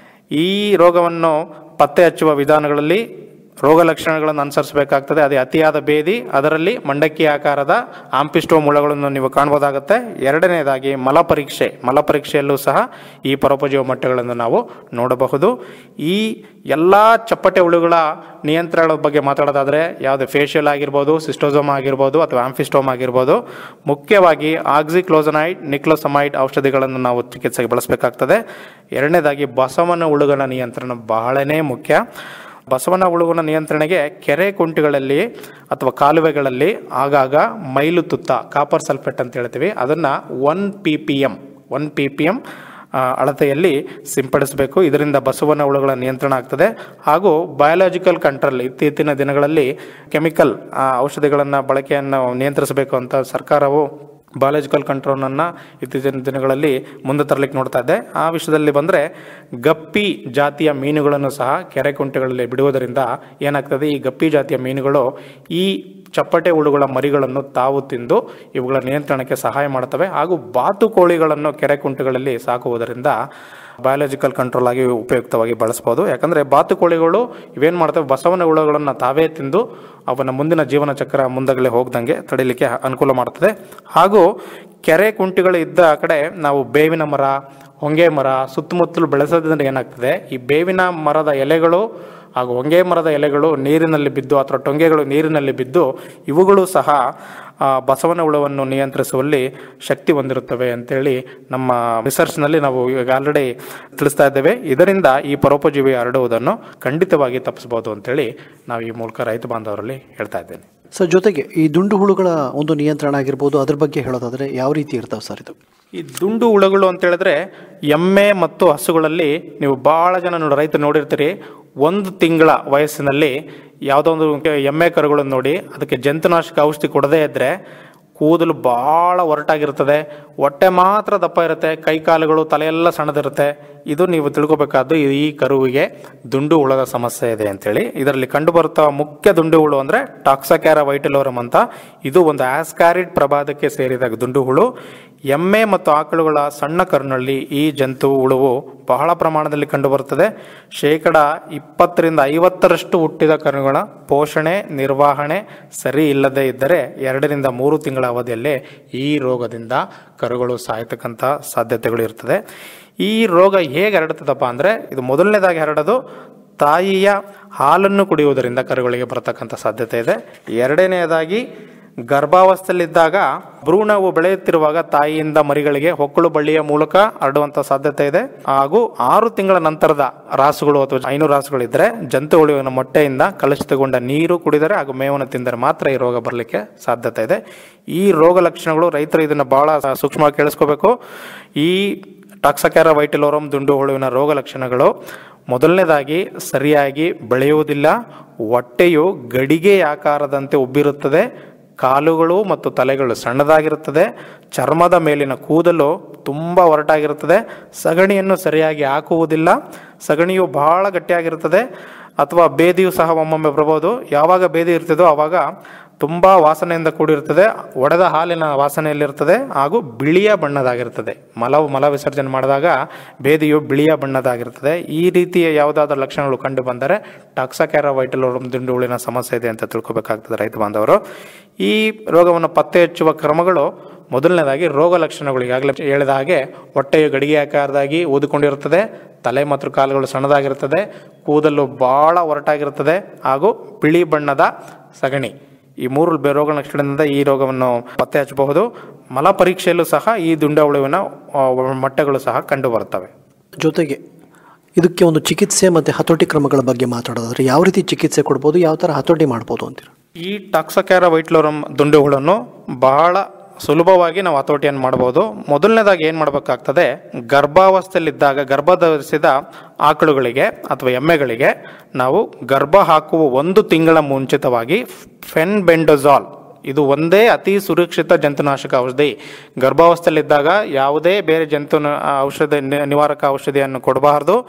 ಈ ರೋಗವನ್ನು ಪತ್ತೆ ಹಚ್ಚುವ ವಿಧಾನಗಳಲ್ಲಿ ರೋಗ ಲಕ್ಷಣಗಳನ್ನು ಅನುಸರಿಸಬೇಕಾಗ್ತದೆ ಅದೇ ಅತಿಯಾದ ಬೇದಿ ಅದರಲ್ಲಿ ಮಂಡಕ್ಕಿ ಆಕಾರದ ಆಂಪಿಸ್ಟೋಮ್ ಹುಳಗಳನ್ನು ನೀವು ಕಾಣ್ಬೋದಾಗುತ್ತೆ ಎರಡನೇದಾಗಿ ಮಲ ಪರೀಕ್ಷೆ ಮಲ ಪರೀಕ್ಷೆಯಲ್ಲೂ ಸಹ ಈ ಪರೋಪಜೀವ ಮಟ್ಟಗಳನ್ನು ನಾವು ನೋಡಬಹುದು ಈ ಎಲ್ಲ ಚಪ್ಪಟೆ ಹುಳುಗಳ ನಿಯಂತ್ರಣದ ಬಗ್ಗೆ ಮಾತಾಡೋದಾದರೆ ಯಾವುದೇ ಫೇಶಿಯಲ್ ಆಗಿರ್ಬೋದು ಸಿಸ್ಟೋಸೋಮ್ ಆಗಿರ್ಬೋದು ಅಥವಾ ಆಂಫಿಸ್ಟೋಮ್ ಆಗಿರ್ಬೋದು ಮುಖ್ಯವಾಗಿ ಆಕ್ಸಿಕ್ಲೋಸನೈಡ್ ನಿಕ್ಲೋಸಮೈಡ್ ಔಷಧಿಗಳನ್ನು ನಾವು ಚಿಕಿತ್ಸೆಗೆ ಬಳಸಬೇಕಾಗ್ತದೆ ಎರಡನೇದಾಗಿ ಬಸವನ ಹುಳುಗಳ ನಿಯಂತ್ರಣ ಬಹಳನೇ ಮುಖ್ಯ ಬಸವನ ಹುಳುವಿನ ನಿಯಂತ್ರಣೆಗೆ ಕೆರೆ ಕುಂಟೆಗಳಲ್ಲಿ ಅಥವಾ ಕಾಲುವೆಗಳಲ್ಲಿ ಆಗಾಗ ಮೈಲು ತುತ್ತ ಕಾಪರ್ ಸಲ್ಫೇಟ್ ಅಂತ ಹೇಳ್ತೀವಿ ಅದನ್ನು one P P M one P P M ಅಳತೆಯಲ್ಲಿ ಸಿಂಪಡಿಸಬೇಕು ಇದರಿಂದ ಬಸವನ ಹುಳುಗಳ ನಿಯಂತ್ರಣ ಆಗ್ತದೆ ಹಾಗೂ ಬಯಾಲಜಿಕಲ್ ಕಂಟ್ರೋಲ್ ಇತ್ತೀಚಿನ ದಿನಗಳಲ್ಲಿ ಕೆಮಿಕಲ್ ಔಷಧಿಗಳನ್ನು ಬಳಕೆಯನ್ನು ನಿಯಂತ್ರಿಸಬೇಕು ಅಂತ ಸರ್ಕಾರವು ಬಯಾಲಜಿಕಲ್ ಕಂಟ್ರೋಲನ್ನು ಇತ್ತೀಚಿನ ದಿನಗಳಲ್ಲಿ ಮುಂದೆ ತರಲಿಕ್ಕೆ ನೋಡ್ತಾ ಇದ್ದೆ ಆ ವಿಷಯದಲ್ಲಿ ಬಂದರೆ ಗಪ್ಪಿ ಜಾತಿಯ ಮೀನುಗಳನ್ನು ಸಹ ಕೆರೆ ಕುಂಟೆಗಳಲ್ಲಿ ಬಿಡುವುದರಿಂದ ಏನಾಗ್ತದೆ ಈ ಗಪ್ಪಿ ಜಾತಿಯ ಮೀನುಗಳು ಈ ಚಪ್ಪಟೆ ಹುಳುಗಳ ಮರಿಗಳನ್ನು ತಾವು ತಿಂದು ಇವುಗಳ ನಿಯಂತ್ರಣಕ್ಕೆ ಸಹಾಯ ಮಾಡುತ್ತವೆ ಹಾಗೂ ಬಾತುಕೋಳಿಗಳನ್ನು ಕೆರೆ ಕುಂಟೆಗಳಲ್ಲಿ ಸಾಕುವುದರಿಂದ ಬಯಾಲಜಿಕಲ್ ಕಂಟ್ರೋಲ್ ಆಗಿ ಉಪಯುಕ್ತವಾಗಿ ಬಳಸ್ಬೋದು ಯಾಕಂದರೆ ಬಾತುಕೋಳಿಗಳು ಇವೇನು ಮಾಡ್ತವೆ ಬಸವನ ಹುಳುಗಳನ್ನು ತಾವೇ ತಿಂದು ಅವನ ಮುಂದಿನ ಜೀವನ ಚಕ್ರ ಮುಂದಗಲೇ ಹೋಗ್ದಂಗೆ ತಡಿಲಿಕ್ಕೆ ಅನುಕೂಲ ಮಾಡ್ತದೆ ಹಾಗೂ ಕೆರೆ ಕುಂಟಿಗಳು ಇದ್ದ ಕಡೆ ನಾವು ಬೇವಿನ ಮರ ಹೊಂಗೆ ಮರ ಸುತ್ತಮುತ್ತಲು ಬೆಳೆಸೋದ್ರಿಂದ ಏನಾಗ್ತದೆ ಈ ಬೇವಿನ ಮರದ ಎಲೆಗಳು ಹಾಗೂ ಹೊಂಗೆ ಮರದ ಎಲೆಗಳು ನೀರಿನಲ್ಲಿ ಬಿದ್ದು ಅಥವಾ ಟೊಂಗೆಗಳು ನೀರಿನಲ್ಲಿ ಬಿದ್ದು ಇವುಗಳು ಸಹ ಆ, ಬಸವನ ಹುಳವನ್ನು ನಿಯಂತ್ರಿಸುವಲ್ಲಿ ಶಕ್ತಿ ಹೊಂದಿರುತ್ತವೆ ಅಂತೇಳಿ ನಮ್ಮ ರಿಸರ್ಚ್ನಲ್ಲಿ ನಾವು ಈಗ ಆಲ್ರೆಡಿ ತಿಳಿಸ್ತಾ ಇದ್ದೇವೆ ಇದರಿಂದ ಈ ಪರೋಪಜೀವಿ ಹರಡುವುದನ್ನು ಖಂಡಿತವಾಗಿ ತಪ್ಪಿಸಬಹುದು ಅಂತೇಳಿ ನಾವು ಈ ಮೂಲಕ ರೈತ ಬಾಂಧವರಲ್ಲಿ ಹೇಳ್ತಾ ಇದ್ದೇನೆ ಸರ್ ಜೊತೆಗೆ ಈ ದುಂಡು ಹುಳುಗಳ ಒಂದು ನಿಯಂತ್ರಣ ಆಗಿರ್ಬೋದು ಅದ್ರ ಬಗ್ಗೆ ಹೇಳೋದಾದ್ರೆ ಯಾವ ರೀತಿ ಇರ್ತಾವೆ ಸರ್ ಇದು ಈ ದುಂಡು ಹುಳುಗಳು ಅಂತ ಹೇಳಿದ್ರೆ ಎಮ್ಮೆ ಮತ್ತು ಹಸುಗಳಲ್ಲಿ ನೀವು ಭಾಳ ಜನ ನೋಡಿ ರೈತರು ನೋಡಿರ್ತೀರಿ ಒಂದು ತಿಂಗಳ ವಯಸ್ಸಿನಲ್ಲಿ ಯಾವುದೋ ಒಂದು ಎಮ್ಮೆ ಕರುಗಳನ್ನು ನೋಡಿ ಅದಕ್ಕೆ ಜಂತುನಾಶಕ ಔಷಧಿ ಕೊಡದೇ ಇದ್ದರೆ ಕೂದಲು ಭಾಳ ಒರಟಾಗಿರ್ತದೆ ಹೊಟ್ಟೆ ಮಾತ್ರ ದಪ್ಪ ಇರುತ್ತೆ ಕೈ ಕಾಲುಗಳು ತಲೆಯೆಲ್ಲ ಸಣ್ಣದಿರುತ್ತೆ ಇದು ನೀವು ತಿಳ್ಕೊಬೇಕಾದ್ದು ಈ ಕರುವಿಗೆ ದುಂಡು ಹುಳದ ಸಮಸ್ಯೆ ಇದೆ ಅಂತೇಳಿ ಇದರಲ್ಲಿ ಕಂಡುಬರುತ್ತಾ ಮುಖ್ಯ ದುಂಡು ಹುಳು ಅಂದರೆ ಟಾಕ್ಸಕ್ಯಾರ ವೈಟಿಲೋರಮ್ ಅಂತ ಇದು ಒಂದು ಆಸ್ಕ್ಯಾರಿಡ್ ಪ್ರಭಾದಕ್ಕೆ ಸೇರಿದ ದುಂಡು ಹುಳು ಎಮ್ಮೆ ಮತ್ತು ಆಕಳುಗಳ ಸಣ್ಣ ಕರುನಲ್ಲಿ ಈ ಜಂತು ಹುಳುವು ಬಹಳ ಪ್ರಮಾಣದಲ್ಲಿ ಕಂಡುಬರುತ್ತದೆ ಶೇಕಡ ಇಪ್ಪತ್ತರಿಂದ ಐವತ್ತರಷ್ಟು ಹುಟ್ಟಿದ ಕರುಗಳ ಪೋಷಣೆ ನಿರ್ವಹಣೆ ಸರಿ ಇಲ್ಲದೆ ಇದ್ದರೆ ಎರಡರಿಂದ ಮೂರು ತಿಂಗಳ ಅವಧಿಯಲ್ಲೇ ಈ ರೋಗದಿಂದ ಕರುಗಳು ಸಾಯ್ತಕ್ಕಂಥ ಸಾಧ್ಯತೆಗಳು ಇರ್ತದೆ ಈ ರೋಗ ಹೇಗೆ ಹರಡುತ್ತದಪ್ಪ ಅಂದರೆ ಇದು ಮೊದಲನೇದಾಗಿ ಹರಡೋದು ತಾಯಿಯ ಹಾಲನ್ನು ಕುಡಿಯುವುದರಿಂದ ಕರುಗಳಿಗೆ ಬರತಕ್ಕಂಥ ಸಾಧ್ಯತೆ ಇದೆ ಎರಡನೆಯದಾಗಿ ಗರ್ಭಾವಸ್ಥೆಯಲ್ಲಿದ್ದಾಗ ಭ್ರೂಣವು ಬೆಳೆಯುತ್ತಿರುವಾಗ ತಾಯಿಯಿಂದ ಮರಿಗಳಿಗೆ ಹೊಕ್ಕಳು ಬಳ್ಳಿಯ ಮೂಲಕ ಹರಡುವಂಥ ಸಾಧ್ಯತೆ ಇದೆ ಹಾಗೂ ಆರು ತಿಂಗಳ ನಂತರದ ರಾಸುಗಳು ಅಥವಾ ಐನೂರು ರಾಸುಗಳಿದ್ದರೆ ಜಂತು ಹುಳುವಿನ ಮೊಟ್ಟೆಯಿಂದ ಕಲುಷಿತಗೊಂಡ ನೀರು ಕುಡಿದರೆ ಹಾಗೂ ಮೇವನ್ನು ತಿಂದರೆ ಮಾತ್ರ ಈ ರೋಗ ಬರಲಿಕ್ಕೆ ಸಾಧ್ಯತೆ ಇದೆ ಈ ರೋಗ ಲಕ್ಷಣಗಳು ರೈತರು ಇದನ್ನು ಬಹಳ ಸೂಕ್ಷ್ಮವಾಗಿ ಕೇಳಿಸ್ಕೋಬೇಕು ಈ ಟಾಕ್ಸಕ್ಯಾರ ವೈಟಿಲೋರಮ್ ದುಂಡು ಹುಳುವಿನ ರೋಗ ಲಕ್ಷಣಗಳು ಮೊದಲನೇದಾಗಿ ಸರಿಯಾಗಿ ಬೆಳೆಯುವುದಿಲ್ಲ ಹೊಟ್ಟೆಯು ಗಡಿಗೆ ಆಕಾರದಂತೆ ಉಬ್ಬಿರುತ್ತದೆ ಕಾಲುಗಳು ಮತ್ತು ತಲೆಗಳು ಸಣ್ಣದಾಗಿರುತ್ತದೆ ಚರ್ಮದ ಮೇಲಿನ ಕೂದಲು ತುಂಬ ಒರಟಾಗಿರುತ್ತದೆ ಸಗಣಿಯನ್ನು ಸರಿಯಾಗಿ ಹಾಕುವುದಿಲ್ಲ ಸಗಣಿಯು ಬಹಳ ಗಟ್ಟಿಯಾಗಿರುತ್ತದೆ ಅಥವಾ ಬೇದಿಯು ಸಹ ಒಮ್ಮೊಮ್ಮೆ ಬರಬಹುದು ಯಾವಾಗ ಬೇದಿ ಇರ್ತದೋ ಆವಾಗ ತುಂಬ ವಾಸನೆಯಿಂದ ಕೂಡಿರುತ್ತದೆ ಒಡೆದ ಹಾಲಿನ ವಾಸನೆಯಲ್ಲಿರ್ತದೆ ಹಾಗೂ ಬಿಳಿಯ ಬಣ್ಣದಾಗಿರ್ತದೆ ಮಲವು ಮಲ ವಿಸರ್ಜನೆ ಮಾಡಿದಾಗ ಬೇದಿಯು ಬಿಳಿಯ ಬಣ್ಣದಾಗಿರ್ತದೆ ಈ ರೀತಿಯ ಯಾವುದಾದ್ರೂ ಲಕ್ಷಣಗಳು ಕಂಡು ಬಂದರೆ ಟಾಕ್ಸಕ್ಯಾರ ವೈಟಲೋರಮ್ ದುಂಡು ಹುಳಿನ ಸಮಸ್ಯೆ ಇದೆ ಅಂತ ತಿಳ್ಕೊಬೇಕಾಗ್ತದೆ ರೈತ ಬಾಂಧವರು ಈ ರೋಗವನ್ನು ಪತ್ತೆ ಹಚ್ಚುವ ಕ್ರಮಗಳು ಮೊದಲನೇದಾಗಿ ರೋಗ ಲಕ್ಷಣಗಳು ಈಗಾಗಲೇ ಹೇಳಿದ ಹಾಗೆ ಹೊಟ್ಟೆಯು ಗಡಿಗೆ ಆಕಾರದಾಗಿ ಊದಿಕೊಂಡಿರುತ್ತದೆ ತಲೆ ಮತ್ತು ಕಾಲುಗಳು ಸಣ್ಣದಾಗಿರುತ್ತದೆ ಕೂದಲು ಭಾಳ ಒರಟಾಗಿರುತ್ತದೆ ಹಾಗೂ ಬಿಳಿ ಬಣ್ಣದ ಸಗಣಿ ಈ ಮೂರು ಬೆ- ರೋಗ ಲಕ್ಷಣದಿಂದ ಈ ರೋಗವನ್ನು ಪತ್ತೆ ಹಚ್ಚಬಹುದು ಮಲ ಪರೀಕ್ಷೆಯಲ್ಲೂ ಸಹ ಈ ದುಂಡ ಹುಳುವಿನ ಆ, ಮೊಟ್ಟೆಗಳು ಸಹ ಕಂಡು ಬರ್ತವೆ ಜೊತೆಗೆ ಇದಕ್ಕೆ ಒಂದು ಚಿಕಿತ್ಸೆ ಮತ್ತು ಹತೋಟಿ ಕ್ರಮಗಳ ಬಗ್ಗೆ ಮಾತಾಡೋದಾದ್ರೆ ಯಾವ ರೀತಿ ಚಿಕಿತ್ಸೆ ಕೊಡ್ಬೋದು ಯಾವ ಥರ ಹತೋಟಿ ಮಾಡ್ಬೋದು ಅಂತೀರ ಈ ಟಾಕ್ಸಕ್ಯಾರ ವೈಟ್ಲೋರಮ್ ದುಂಡು ಹುಳನ್ನು ಬಹಳ ಸುಲಭವಾಗಿ ನಾವು ಹತೋಟಿಯನ್ನು ಮಾಡಬಹುದು ಮೊದಲನೇದಾಗಿ ಏನು ಮಾಡಬೇಕಾಗ್ತದೆ ಗರ್ಭಾವಸ್ಥೆಯಲ್ಲಿದ್ದಾಗ ಗರ್ಭ ಧರಿಸಿದ ಆಕಳುಗಳಿಗೆ ಅಥವಾ ಎಮ್ಮೆಗಳಿಗೆ ನಾವು ಗರ್ಭ ಹಾಕುವ ಒಂದು ತಿಂಗಳ ಮುಂಚಿತವಾಗಿ ಫೆನ್ ಬೆಂಡೋಜಾಲ್ ಇದು ಒಂದೇ ಅತಿ ಸುರಕ್ಷಿತ ಜಂತುನಾಶಕ ಔಷಧಿ ಗರ್ಭಾವಸ್ಥೆಯಲ್ಲಿದ್ದಾಗ ಯಾವುದೇ ಬೇರೆ ಜಂತು ಔಷಧ ನಿ- ನಿವಾರಕ ಔಷಧಿಯನ್ನು ಕೊಡಬಾರದು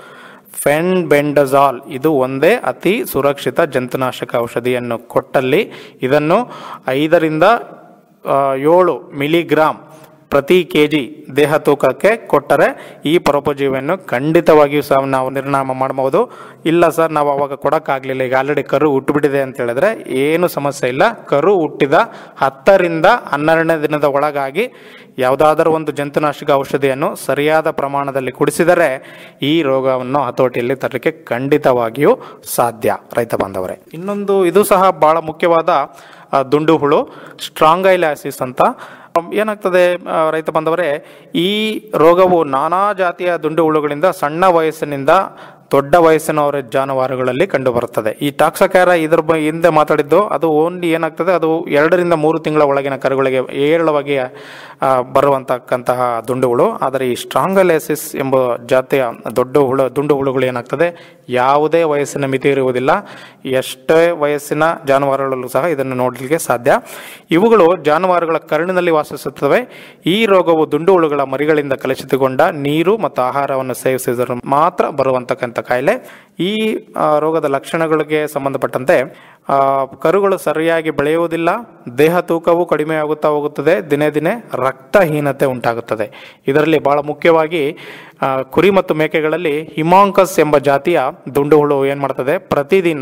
ಫೆನ್ಬೆಂಡಜಾಲ್ ಇದು ಒಂದೇ ಅತಿ ಸುರಕ್ಷಿತ ಜಂತುನಾಶಕ ಔಷಧಿಯನ್ನು ಕೊಟ್ಟಲ್ಲಿ ಇದನ್ನು ಐದರಿಂದ ಆ, ಏಳು ಮಿಲಿಗ್ರಾಮ್ ಪ್ರತಿ ಕೆ ಜಿ ದೇಹ ತೂಕಕ್ಕೆ ಕೊಟ್ಟರೆ ಈ ಪರೋಪಜೀವಿಯನ್ನು ಖಂಡಿತವಾಗಿಯೂ ಸಹ ನಾವು ನಿರ್ನಾಮ ಮಾಡಬಹುದು ಇಲ್ಲ ಸರ್ ನಾವು ಅವಾಗ ಕೊಡೋಕ್ಕಾಗಲಿಲ್ಲ ಈಗ ಆಲ್ರೆಡಿ ಕರು ಹುಟ್ಟುಬಿಟ್ಟಿದೆ ಅಂತ ಹೇಳಿದ್ರೆ ಏನು ಸಮಸ್ಯೆ ಇಲ್ಲ ಕರು ಹುಟ್ಟಿದ ಹತ್ತರಿಂದ ಹನ್ನೆರಡನೇ ದಿನದ ಒಳಗಾಗಿ ಯಾವುದಾದರೂ ಒಂದು ಜಂತುನಾಶಕ ಔಷಧಿಯನ್ನು ಸರಿಯಾದ ಪ್ರಮಾಣದಲ್ಲಿ ಕುಡಿಸಿದರೆ ಈ ರೋಗವನ್ನು ಹತೋಟಿಯಲ್ಲಿ ತರಲಿಕ್ಕೆ ಖಂಡಿತವಾಗಿಯೂ ಸಾಧ್ಯ ರೈತ ಬಾಂಧವರೇ ಇನ್ನೊಂದು ಇದು ಸಹ ಬಹಳ ಮುಖ್ಯವಾದ ಆ, ದುಂಡು ಹುಳು ಸ್ಟ್ರಾಂಗೈಲಾಸಿಸ್ ಅಂತ ಅಮ್, ಏನಾಗ್ತದೆ ಆ, ರೈತ ಬಾಂಧವರೇ ಈ ರೋಗವು ನಾನಾ ಜಾತಿಯ ದುಂಡು ಹುಳುಗಳಿಂದ ಸಣ್ಣ ವಯಸ್ಸಿನಿಂದ ದೊಡ್ಡ ವಯಸ್ಸಿನವರ ಜಾನುವಾರುಗಳಲ್ಲಿ ಕಂಡುಬರುತ್ತದೆ ಈ ಟಾಕ್ಸಕ್ಯಾರ ಇದ್ರ ಬ ಹಿಂದೆ ಮಾತಾಡಿದ್ದು ಅದು ಓನ್ಲಿ ಏನಾಗ್ತದೆ ಅದು ಎರಡರಿಂದ ಮೂರು ತಿಂಗಳ ಒಳಗಿನ ಕರುಗಳಿಗೆ ಏರಳವಾಗಿ ಆ, ಬರುವಂತಕ್ಕಂತಹ ದುಂಡು ಹುಳು ಆದರೆ ಈ ಸ್ಟ್ರಾಂಗಲೈಸಿಸ್ ಎಂಬ ಜಾತಿಯ ದೊಡ್ಡ ಹುಳು ದುಂಡು ಹುಳುಗಳು ಏನಾಗ್ತದೆ ಯಾವುದೇ ವಯಸ್ಸಿನ ಮಿತಿ ಇರುವುದಿಲ್ಲ ಎಷ್ಟೇ ವಯಸ್ಸಿನ ಜಾನುವಾರುಗಳಲ್ಲೂ ಸಹ ಇದನ್ನು ನೋಡಲಿಕ್ಕೆ ಸಾಧ್ಯ ಇವುಗಳು ಜಾನುವಾರುಗಳ ಕರುಳಿನಲ್ಲಿ ವಾಸಿಸುತ್ತವೆ ಈ ರೋಗವು ದುಂಡು ಹುಳುಗಳ ಮರಿಗಳಿಂದ ಕಲುಷಿತಗೊಂಡ ನೀರು ಮತ್ತು ಆಹಾರವನ್ನು ಸೇವಿಸಿದರೆ ಮಾತ್ರ ಬರುವಂತಕ್ಕಂಥ ಕಾಯಿಲೆ ಈ ಆ, ರೋಗದ ಲಕ್ಷಣಗಳಿಗೆ ಸಂಬಂಧಪಟ್ಟಂತೆ ಆ, ಕರುಗಳು ಸರಿಯಾಗಿ ಬೆಳೆಯುವುದಿಲ್ಲ ದೇಹ ತೂಕವು ಕಡಿಮೆ ಆಗುತ್ತಾ ಹೋಗುತ್ತದೆ ದಿನೇ ದಿನೇ ರಕ್ತಹೀನತೆ ಉಂಟಾಗುತ್ತದೆ ಇದರಲ್ಲಿ ಬಹಳ ಮುಖ್ಯವಾಗಿ ಆ, ಕುರಿ ಮತ್ತು ಮೇಕೆಗಳಲ್ಲಿ ಹಿಮಾಂಕಸ್ ಎಂಬ ಜಾತಿಯ ದುಂಡು ಹುಳು ಏನು ಮಾಡ್ತದೆ ಪ್ರತಿದಿನ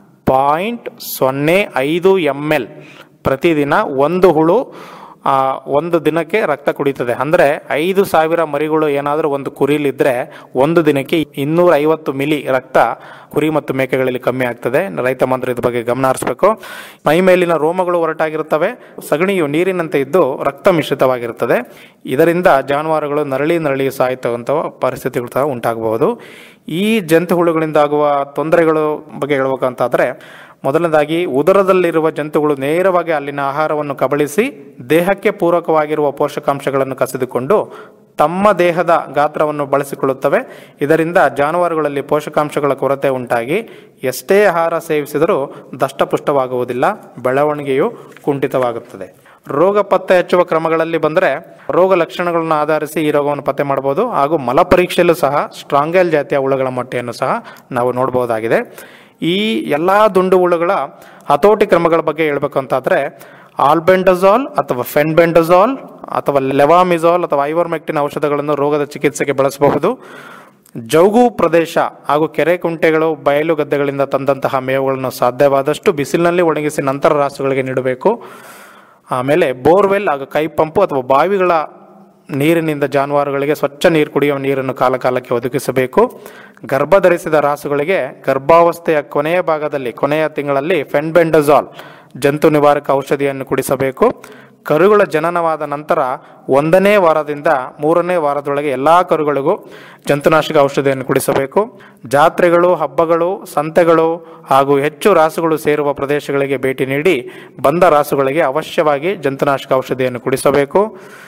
ಪಾಯಿಂಟ್ ಸೊನ್ನೆ ಐದು ಎಮ್ ಎಲ್ ಪ್ರತಿದಿನ ಒಂದು ಹುಳು ಆ, ಒಂದು ದಿನಕ್ಕೆ ರಕ್ತ ಕುಡಿತದೆ ಅಂದರೆ ಐದು ಸಾವಿರ ಮರಿಗಳು ಏನಾದರೂ ಒಂದು ಕುರಿಲಿದ್ರೆ ಒಂದು ದಿನಕ್ಕೆ ಇನ್ನೂರ ಐವತ್ತು ಮಿಲಿ ರಕ್ತ ಕುರಿ ಮತ್ತು ಮೇಕೆಗಳಲ್ಲಿ ಕಮ್ಮಿ ಆಗ್ತದೆ ರೈತ ಮಂತ್ರ ಇದ್ರ ಬಗ್ಗೆ ಗಮನ ಹರಿಸಬೇಕು ಮೈ ಮೇಲಿನ ರೋಮಗಳು ಹೊರಟಾಗಿರುತ್ತವೆ ಸಗಣಿಯು ನೀರಿನಂತೆ ಇದ್ದು ರಕ್ತ ಮಿಶ್ರಿತವಾಗಿರುತ್ತದೆ ಇದರಿಂದ ಜಾನುವಾರುಗಳು ನರಳಿ ನರಳಿ ಸಾಯ್ತಕ್ಕಂಥ ಪರಿಸ್ಥಿತಿಗಳು ಸಹ ಉಂಟಾಗಬಹುದು ಈ ಜಂತು ಹುಳುಗಳಿಂದಾಗುವ ತೊಂದರೆಗಳು ಬಗ್ಗೆ ಹೇಳ್ಬೇಕಂತಾದ್ರೆ ಮೊದಲನೇದಾಗಿ ಉದರದಲ್ಲಿರುವ ಜಂತುಗಳು ನೇರವಾಗಿ ಅಲ್ಲಿನ ಆಹಾರವನ್ನು ಕಬಳಿಸಿ ದೇಹಕ್ಕೆ ಪೂರಕವಾಗಿರುವ ಪೋಷಕಾಂಶಗಳನ್ನು ಕಸಿದುಕೊಂಡು ತಮ್ಮ ದೇಹದ ಗಾತ್ರವನ್ನು ಬಳಸಿಕೊಳ್ಳುತ್ತವೆ ಇದರಿಂದ ಜಾನುವಾರುಗಳಲ್ಲಿ ಪೋಷಕಾಂಶಗಳ ಕೊರತೆ ಉಂಟಾಗಿ ಎಷ್ಟೇ ಆಹಾರ ಸೇವಿಸಿದರೂ ದಷ್ಟಪುಷ್ಟವಾಗುವುದಿಲ್ಲ ಬೆಳವಣಿಗೆಯು ಕುಂಠಿತವಾಗುತ್ತದೆ ರೋಗ ಪತ್ತೆ ಹಚ್ಚುವ ಕ್ರಮಗಳಲ್ಲಿ ಬಂದರೆ ರೋಗ ಲಕ್ಷಣಗಳನ್ನು ಆಧರಿಸಿ ಈ ರೋಗವನ್ನು ಪತ್ತೆ ಮಾಡಬಹುದು ಹಾಗೂ ಮಲ ಪರೀಕ್ಷೆಯಲ್ಲೂ ಸಹ ಸ್ಟ್ರಾಂಗೈಲ್ ಜಾತಿಯ ಹುಳುಗಳ ಮೊಟ್ಟೆಯನ್ನು ಸಹ ನಾವು ನೋಡಬಹುದಾಗಿದೆ ಈ ಎಲ್ಲ ದುಂಡು ಹುಳುಗಳ ಹತೋಟಿ ಕ್ರಮಗಳ ಬಗ್ಗೆ ಹೇಳ್ಬೇಕು ಅಂತಾದ್ರೆ ಆಲ್ಬೆಂಡಜಾಲ್ ಅಥವಾ ಫೆನ್ಬೆಂಡಜಾಲ್ ಅಥವಾ ಲೆವಾಮಿಜಾಲ್ ಅಥವಾ ಐವರ್ಮೆಕ್ಟಿನ್ ಔಷಧಗಳನ್ನು ರೋಗದ ಚಿಕಿತ್ಸೆಗೆ ಬಳಸಬಹುದು ಜೌಗು ಪ್ರದೇಶ ಹಾಗೂ ಕೆರೆ ಕುಂಟೆಗಳು ಬಯಲು ಗದ್ದೆಗಳಿಂದ ತಂದಂತಹ ಮೇವುಗಳನ್ನು ಸಾಧ್ಯವಾದಷ್ಟು ಬಿಸಿಲಿನಲ್ಲಿ ಒಣಗಿಸಿ ನಂತರ ರಾಸುಗಳಿಗೆ ನೀಡಬೇಕು ಆಮೇಲೆ ಬೋರ್ವೆಲ್ ಹಾಗೂ ಕೈ ಪಂಪು ಅಥವಾ ಬಾವಿಗಳ ನೀರಿನಿಂದ ಜಾನುವಾರುಗಳಿಗೆ ಸ್ವಚ್ಛ ನೀರು ಕುಡಿಯುವ ನೀರನ್ನು ಕಾಲ ಕಾಲಕ್ಕೆ ಒದಗಿಸಬೇಕು ಗರ್ಭ ಧರಿಸಿದ ರಾಸುಗಳಿಗೆ ಗರ್ಭಾವಸ್ಥೆಯ ಕೊನೆಯ ಭಾಗದಲ್ಲಿ ಕೊನೆಯ ತಿಂಗಳಲ್ಲಿ ಫೆನ್ಬೆಂಡಜಾಲ್ ಜಂತು ನಿವಾರಕ ಔಷಧಿಯನ್ನು ಕುಡಿಸಬೇಕು ಕರುಗಳ ಜನನವಾದ ನಂತರ ಒಂದನೇ ವಾರದಿಂದ ಮೂರನೇ ವಾರದೊಳಗೆ ಎಲ್ಲ ಕರುಗಳಿಗೂ ಜಂತುನಾಶಕ ಔಷಧಿಯನ್ನು ಕುಡಿಸಬೇಕು ಜಾತ್ರೆಗಳು ಹಬ್ಬಗಳು ಸಂತೆಗಳು ಹಾಗೂ ಹೆಚ್ಚು ರಾಸುಗಳು ಸೇರುವ ಪ್ರದೇಶಗಳಿಗೆ ಭೇಟಿ ನೀಡಿ ಬಂದ ರಾಸುಗಳಿಗೆ ಅವಶ್ಯವಾಗಿ ಜಂತುನಾಶಕ ಔಷಧಿಯನ್ನು ಕುಡಿಸಬೇಕು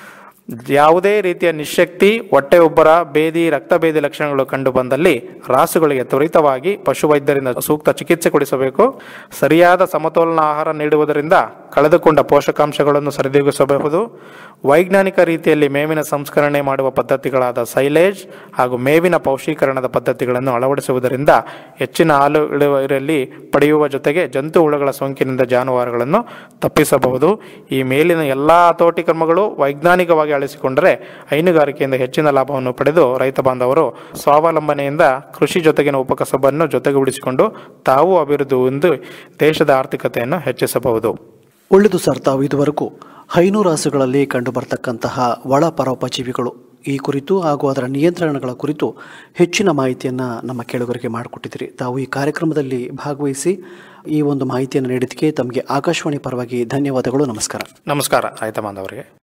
ಯಾವುದೇ ರೀತಿಯ ನಿಶಕ್ತಿ ಹೊಟ್ಟೆ ಉಬ್ಬರ ಬೇದಿ ರಕ್ತಭೇದಿ ಲಕ್ಷಣಗಳು ಕಂಡು ಬಂದಲ್ಲಿ ರಾಸುಗಳಿಗೆ ತ್ವರಿತವಾಗಿ ಪಶುವೈದ್ಯರಿಂದ ಸೂಕ್ತ ಚಿಕಿತ್ಸೆ ಕೊಡಿಸಬೇಕು ಸರಿಯಾದ ಸಮತೋಲನ ಆಹಾರ ನೀಡುವುದರಿಂದ ಕಳೆದುಕೊಂಡ ಪೋಷಕಾಂಶಗಳನ್ನು ಸರಿದೂಗಿಸಬಹುದು ವೈಜ್ಞಾನಿಕ ರೀತಿಯಲ್ಲಿ ಮೇವಿನ ಸಂಸ್ಕರಣೆ ಮಾಡುವ ಪದ್ಧತಿಗಳಾದ ಸೈಲೇಜ್ ಹಾಗೂ ಮೇವಿನ ಪೌಷ್ಟೀಕರಣದ ಪದ್ಧತಿಗಳನ್ನು ಅಳವಡಿಸುವುದರಿಂದ ಹೆಚ್ಚಿನ ಹಾಲು ಇಳುವರಿಯಲ್ಲಿ ಪಡೆಯುವ ಜೊತೆಗೆ ಜಂತು ಹುಳುಗಳ ಸೋಂಕಿನಿಂದ ಜಾನುವಾರುಗಳನ್ನು ತಪ್ಪಿಸಬಹುದು ಈ ಮೇಲಿನ ಎಲ್ಲ ಹತೋಟಿ ಕ್ರಮಗಳು ವೈಜ್ಞಾನಿಕವಾಗಿ ಅಳಿಸಿಕೊಂಡರೆ ಹೈನುಗಾರಿಕೆಯಿಂದ ಹೆಚ್ಚಿನ ಲಾಭವನ್ನು ಪಡೆದು ರೈತ ಬಾಂಧವರು ಸ್ವಾವಲಂಬನೆಯಿಂದ ಕೃಷಿ ಜೊತೆಗಿನ ಉಪಕಸಬನ್ನು ಜೊತೆಗೂಡಿಸಿಕೊಂಡು ತಾವು ಅಭಿವೃದ್ಧಿ ಹೊಂದಿ ದೇಶದ ಆರ್ಥಿಕತೆಯನ್ನು ಹೆಚ್ಚಿಸಬಹುದು ಒಳ್ಳೆಯದು ಸರ್ ತಾವು ಇದುವರೆಗೂ ಹೈನು ರಾಸುಗಳಲ್ಲಿ ಕಂಡುಬರ್ತಕ್ಕಂತಹ ಒಳ ಪರೋಪಜೀವಿಗಳು ಈ ಕುರಿತು ಹಾಗೂ ಅದರ ನಿಯಂತ್ರಣಗಳ ಕುರಿತು ಹೆಚ್ಚಿನ ಮಾಹಿತಿಯನ್ನು ನಮ್ಮ ಕೇಳುಗರಿಗೆ ಮಾಡಿಕೊಟ್ಟಿದ್ದೀರಿ ತಾವು ಈ ಕಾರ್ಯಕ್ರಮದಲ್ಲಿ ಭಾಗವಹಿಸಿ ಈ ಒಂದು ಮಾಹಿತಿಯನ್ನು ನೀಡಿದ್ದಕ್ಕೆ ತಮಗೆ ಆಕಾಶವಾಣಿ ಪರವಾಗಿ ಧನ್ಯವಾದಗಳು ನಮಸ್ಕಾರ ನಮಸ್ಕಾರ ರೈತ ಬಾಂಧವರಿಗೆ